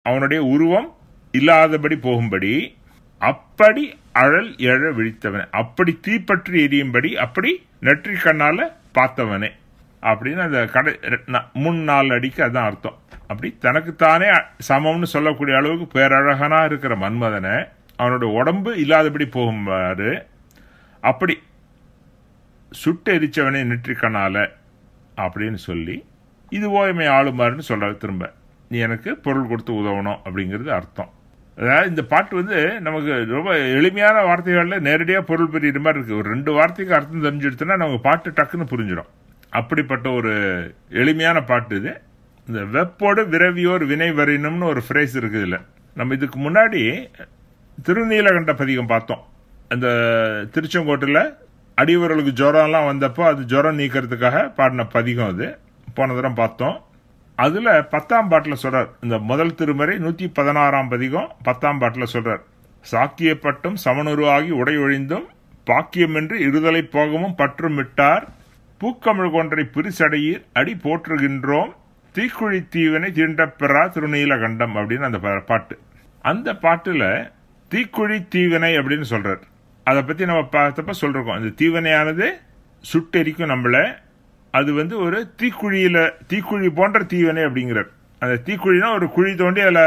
அவனுடைய உருவம் இல்லாதபடி போகும்படி அப்படி அழல் எழ விழித்தவனே அப்படி தீப்பற்றி எரியும்படி அப்படி நெற்றி கண்ணால பார்த்தவனே அப்படின்னு அந்த கடை ந- முன் நாலு அடிக்கு அதான் அர்த்தம் அப்படி தனக்குத்தானே சமம்னு சொல்லக்கூடிய அளவுக்கு பேரழகனா இருக்கிற மன்மதனை அவனோட உடம்பு இல்லாதபடி போகும்பாரு அப்படி சுட்டு எரிச்சவனே நெற்றிக்கண்ணால அப்படின்னு சொல்லி இது ஓய்மை ஆளுமாறுன்னு சொல்ற திரும்ப நீ எனக்கு பொருள் கொடுத்து உதவணும் அப்படிங்கிறது அர்த்தம் அதாவது இந்த பாட்டு வந்து நமக்கு ரொம்ப எளிமையான வார்த்தைகளில் நேரடியாக பொருள் பெரிய மாதிரி இருக்கு ஒரு ரெண்டு வார்த்தைக்கு அர்த்தம் தெரிஞ்சுடுத்துனா நமக்கு பாட்டு டக்குன்னு புரிஞ்சிடும் அப்படிப்பட்ட ஒரு எளிமையான பாட்டு இது இந்த வெப்போடு விரவியோர் வினை வரினும்னு ஒரு ஃப்ரேஸ் இருக்குது இதுல நம்ம இதுக்கு முன்னாடி திருநீலகண்ட பதிகம் பார்த்தோம் அந்த திருச்செங்கோட்டில் அடியவர்களுக்கு ஜுரம்லாம் வந்தப்போ அது ஜுரம் நீக்கிறதுக்காக பாடின பதிகம் அது போன தரம் பார்த்தோம் அதுல பத்தாம் பாட்டுல சொல்றார் இந்த முதல் திருமறை நூத்தி பதினாறாம் பதிகம் பத்தாம் பாட்டுல சொல்றார் சாக்கியப்பட்டும் சமனுருவாகி உடை ஒழிந்தும் பாக்கியமின்றி இருதலை போகவும் பற்றும் விட்டார் பூக்கமிழ் கொன்றை பிரிசடையீர் அடி போற்றுகின்றோம் தீக்குழி தீவனை தீண்டப்பெறா திருநீலகண்டம் அப்படின்னு அந்த பா- பாட்டு அந்த பாட்டுல தீக்குழி தீவனை அப்படின்னு சொல்றார் அதை பத்தி நம்ம பார்த்தப்ப சொல்றோம் அந்த தீவனையானது சுட்டெரிக்கும் நம்மள அது வந்து ஒரு தீக்குழியில தீக்குழி போன்ற தீவனை அப்படிங்கிறார் அந்த தீக்குழினா ஒரு குழி தோண்டி அதுல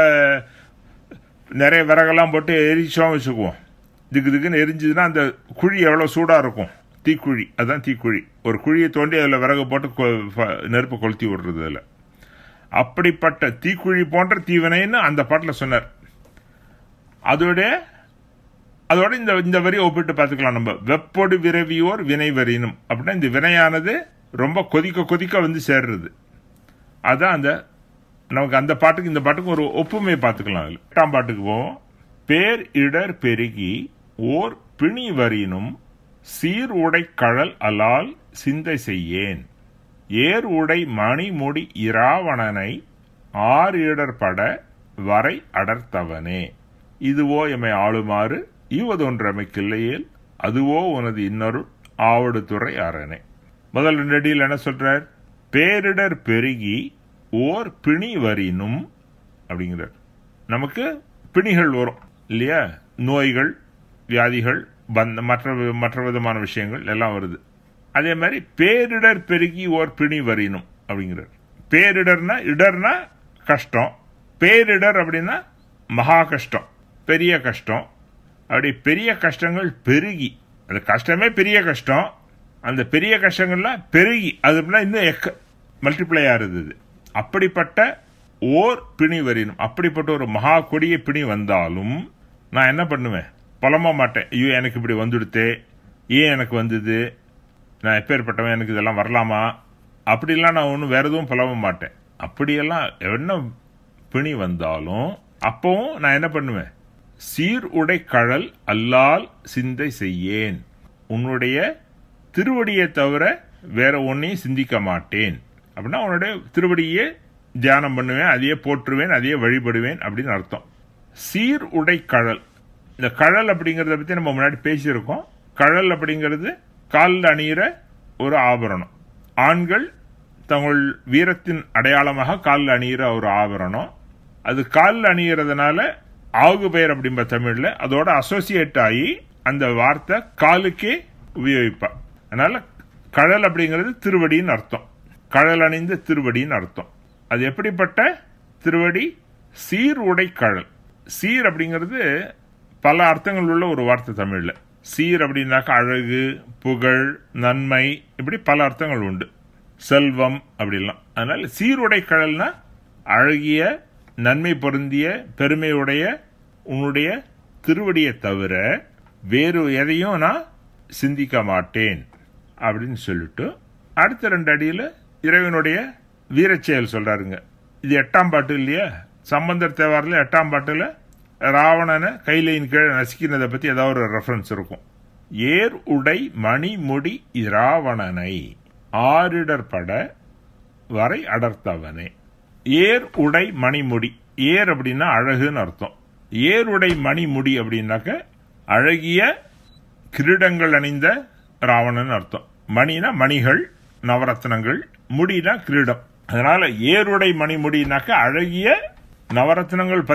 நிறைய விறகெல்லாம் போட்டு எரிச்சோம் வச்சுக்குவோம் திக்கு திக்குன்னு எரிஞ்சதுன்னா அந்த குழி எவ்வளவு சூடா இருக்கும் தீக்குழி அதான் தீக்குழி ஒரு குழியை தோண்டி அதுல விறகு போட்டு கொ- ஃப- நெருப்பு கொளுத்தி விடுறது அதுல அப்படிப்பட்ட தீக்குழி போன்ற தீவனைன்னு அந்த பாட்டுல சொன்னார் அதோட அதோட இந்த இந்த வரி ஒப்பிட்டு பார்த்துக்கலாம் நம்ம வெப்பொடு விரவியோர் வினை வரினும் அப்படின்னா இந்த வினையானது ரொம்ப கொதிக்க கொதிக்க வந்து சேர்றது அதான் அந்த நமக்கு அந்த பாட்டுக்கு இந்த பாட்டுக்கு ஒரு ஒப்புமை பார்த்துக்கலாம் அதுல எட்டாம் பாட்டுக்கு போவோம் பேர் இடர் பெருகி ஓர் பிணி வரினும் சீர் உடை கழல் அலால் சிந்தை செய்யேன் ஏர் உடை மணிமுடி இராவணனை ஆறு இடர் பட வரை அடர்த்தவனே இதுவோ எமை ஆளுமாறு ஈவதொன்றமைக்கில்லையேல் அதுவோ உனது இன்னொரு ஆவடு துறை அரணே முதல் ரெண்டு அடியில் என்ன சொல்றார் பேரிடர் பெருகி ஓர் பிணி வரினும் அப்படிங்கிறார் நமக்கு பிணிகள் வரும் இல்லையா நோய்கள் வியாதிகள் பந்த மற்ற வி- மற்ற விதமான விஷயங்கள் எல்லாம் வருது அதே மாதிரி பேரிடர் பெருகி ஓர் பிணி வரினும் அப்படிங்கிறார் பேரிடர்னா இடர்னா கஷ்டம் பேரிடர் அப்படின்னா மகா கஷ்டம் பெரிய கஷ்டம் அப்படி பெரிய கஷ்டங்கள் பெருகி அந்த கஷ்டமே பெரிய கஷ்டம் அந்த பெரிய கஷ்டங்கள்லாம் பெருகி அது அப்படின்னா இன்னும் எக்க மல்டிப்ளை ஆறுது இது. அப்படிப்பட்ட ஓர் பிணி வரினும் அப்படிப்பட்ட ஒரு மகா கொடிய பிணி வந்தாலும் நான் என்ன பண்ணுவேன் புலம்ப மாட்டேன் ஐயோ எனக்கு இப்படி வந்துடுத்தே ஏன் எனக்கு வந்தது நான் எப்பேற்பட்டவன் எனக்கு இதெல்லாம் வரலாமா அப்படிலாம் நான் ஒன்றும் வேற எதுவும் புலம்ப மாட்டேன் அப்படியெல்லாம் என்ன பிணி வந்தாலும் அப்பவும் நான் என்ன பண்ணுவேன் சீர் உடை கழல் அல்லால் சிந்தை செய்யேன் உன்னுடைய திருவடியை தவிர வேற ஒன்னையும் சிந்திக்க மாட்டேன் அப்படின்னா உன்னுடைய திருவடியே தியானம் பண்ணுவேன் அதையே போற்றுவேன் அதையே வழிபடுவேன் அப்படின்னு அர்த்தம் சீர் உடை கழல் இந்த கழல் அப்படிங்கறத பத்தி நம்ம முன்னாடி பேசியிருக்கோம் கழல் அப்படிங்கிறது காலில் அணியிற ஒரு ஆபரணம் ஆண்கள் தங்கள் வீரத்தின் அடையாளமாக காலில் அணியிற ஒரு ஆபரணம் அது காலில் அணியறதுனால ஆகு பெயர் அப்படிம்ப தமிழ்ல அதோட அசோசியேட் ஆகி அந்த வார்த்தை காலுக்கே உபயோகிப்பா அதனால கழல் அப்படிங்கிறது திருவடின்னு அர்த்தம் கழல் அணிந்த திருவடின்னு அர்த்தம் அது எப்படிப்பட்ட திருவடி சீர் உடை கழல் சீர் அப்படிங்கிறது பல அர்த்தங்கள் உள்ள ஒரு வார்த்தை தமிழ்ல சீர் அப்படின்னாக்க அழகு புகழ் நன்மை இப்படி பல அர்த்தங்கள் உண்டு செல்வம் அப்படிலாம் அதனால சீருடை கடல்னா அழகிய நன்மை பொருந்திய பெருமையுடைய உன்னுடைய திருவடியை தவிர வேறு எதையும் நான் சிந்திக்க மாட்டேன் அப்படின்னு சொல்லிட்டு அடுத்த ரெண்டு அடியில இறைவனுடைய வீரச்செயல் சொல்றாருங்க இது எட்டாம் பாட்டு இல்லையா சம்பந்தர் தேவாரில் எட்டாம் பாட்டுல ராவணனை கைலையின் கீழே நசுக்கினதை பத்தி ஏதாவது ஒரு ரெஃபரன்ஸ் இருக்கும் ஏர் உடை மணிமுடி இராவணனை ஆரிடர் பட வரை அடர்த்தவனே ஏர் உடை மணிமுடி ஏர் அப்படின்னா அழகுன்னு அர்த்தம் ஏர் உடை மணிமுடி அப்படின்னாக்க அழகிய கிரீடங்கள் அணிந்த ராவணன் அர்த்தம் மணினா மணிகள் நவரத்னங்கள் முடினா கிரீடம் அதனால ஏருடை மணிமுடினாக்க அழகிய நவரத்னங்கள்